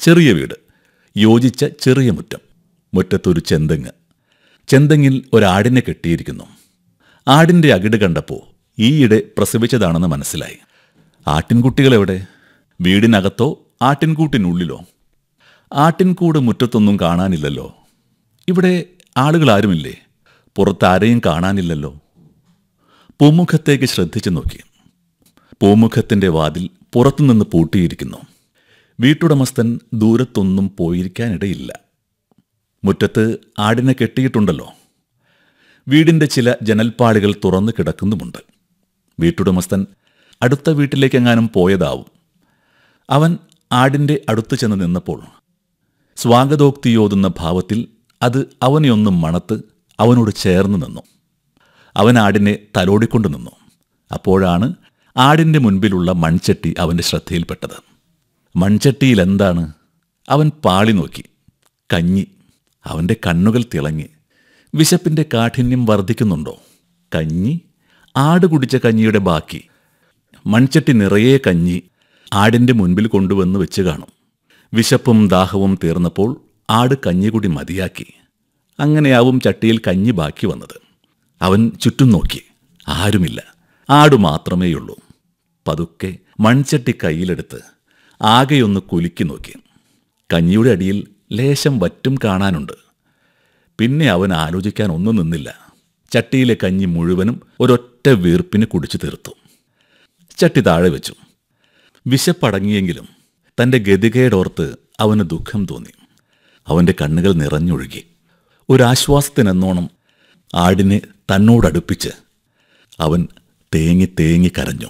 ചെറിയ വീട് യോജിച്ച ചെറിയ മുറ്റം മുറ്റത്തൊരു ചെന്തെങ്ങ് ചെന്തെങ്ങിൽ ഒരാടിനെ കെട്ടിയിരിക്കുന്നു ആടിൻ്റെ അകിട് കണ്ടപ്പോൾ ഈയിടെ പ്രസവിച്ചതാണെന്ന് മനസ്സിലായി ആട്ടിൻകുട്ടികളെവിടെ വീടിനകത്തോ ആട്ടിൻകൂട്ടിനുള്ളിലോ ആട്ടിൻകൂട് മുറ്റത്തൊന്നും കാണാനില്ലല്ലോ ഇവിടെ ആളുകളാരുമില്ലേ പുറത്താരെയും കാണാനില്ലല്ലോ പൂമുഖത്തേക്ക് ശ്രദ്ധിച്ചു നോക്കി പൂമുഖത്തിന്റെ വാതിൽ പുറത്തുനിന്ന് പൂട്ടിയിരിക്കുന്നു വീട്ടുടമസ്ഥൻ ദൂരത്തൊന്നും പോയിരിക്കാനിടയില്ല മുറ്റത്ത് ആടിനെ കെട്ടിയിട്ടുണ്ടല്ലോ വീടിന്റെ ചില ജനൽപ്പാളികൾ തുറന്നു കിടക്കുന്നുമുണ്ട് വീട്ടുടമസ്ഥൻ അടുത്ത വീട്ടിലേക്കെങ്ങാനും പോയതാവും അവൻ ആടിന്റെ അടുത്ത് ചെന്ന് നിന്നപ്പോൾ സ്വാഗതോക്തിയോതുന്ന ഭാവത്തിൽ അത് അവനെയൊന്നും മണത്ത് അവനോട് ചേർന്ന് നിന്നു അവൻ ആടിനെ തലോടിക്കൊണ്ടു നിന്നു അപ്പോഴാണ് ആടിന്റെ മുൻപിലുള്ള മൺചട്ടി അവന്റെ ശ്രദ്ധയിൽപ്പെട്ടത് മൺചട്ടിയിൽ എന്താണ് അവൻ പാളി നോക്കി കഞ്ഞി അവന്റെ കണ്ണുകൾ തിളങ്ങി വിശപ്പിന്റെ കാഠിന്യം വർദ്ധിക്കുന്നുണ്ടോ കഞ്ഞി ആട് കുടിച്ച കഞ്ഞിയുടെ ബാക്കി മൺചട്ടി നിറയെ കഞ്ഞി ആടിന്റെ മുൻപിൽ കൊണ്ടുവന്ന് വെച്ച് കാണും വിശപ്പും ദാഹവും തീർന്നപ്പോൾ ആട് കഞ്ഞി കൂടി മതിയാക്കി അങ്ങനെയാവും ചട്ടിയിൽ കഞ്ഞി ബാക്കി വന്നത് അവൻ ചുറ്റും നോക്കി ആരുമില്ല ആടു മാത്രമേയുള്ളൂ പതുക്കെ മൺചട്ടി കയ്യിലെടുത്ത് ആകെയൊന്ന് കുലുക്കി നോക്കി കഞ്ഞിയുടെ അടിയിൽ ലേശം വറ്റും കാണാനുണ്ട് പിന്നെ അവൻ ആലോചിക്കാൻ ഒന്നും നിന്നില്ല ചട്ടിയിലെ കഞ്ഞി മുഴുവനും ഒരൊറ്റ വീർപ്പിന് കുടിച്ചു തീർത്തു ചട്ടി താഴെ വെച്ചു വിശപ്പടങ്ങിയെങ്കിലും തന്റെ ഗതികേടോർത്ത് അവന് ദുഃഖം തോന്നി അവന്റെ കണ്ണുകൾ നിറഞ്ഞൊഴുകി ഒരാശ്വാസത്തിനെന്നോണം ആടിനെ തന്നോടടുപ്പിച്ച് അവൻ തേങ്ങി തേങ്ങി കരഞ്ഞു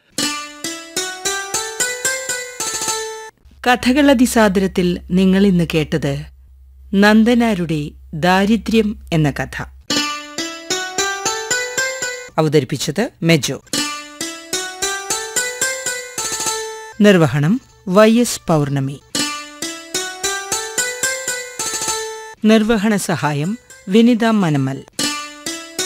കഥകളതിസാദരത്തിൽ നിങ്ങൾ ഇന്ന് കേട്ടത് നന്ദനാരുടെ ദാരിദ്ര്യം എന്ന കഥ അവതരിപ്പിച്ചത് മെജോ നിർവഹണം വൈ എസ് പൗർണമി നിർവഹണ സഹായം വിനിത മനമൽ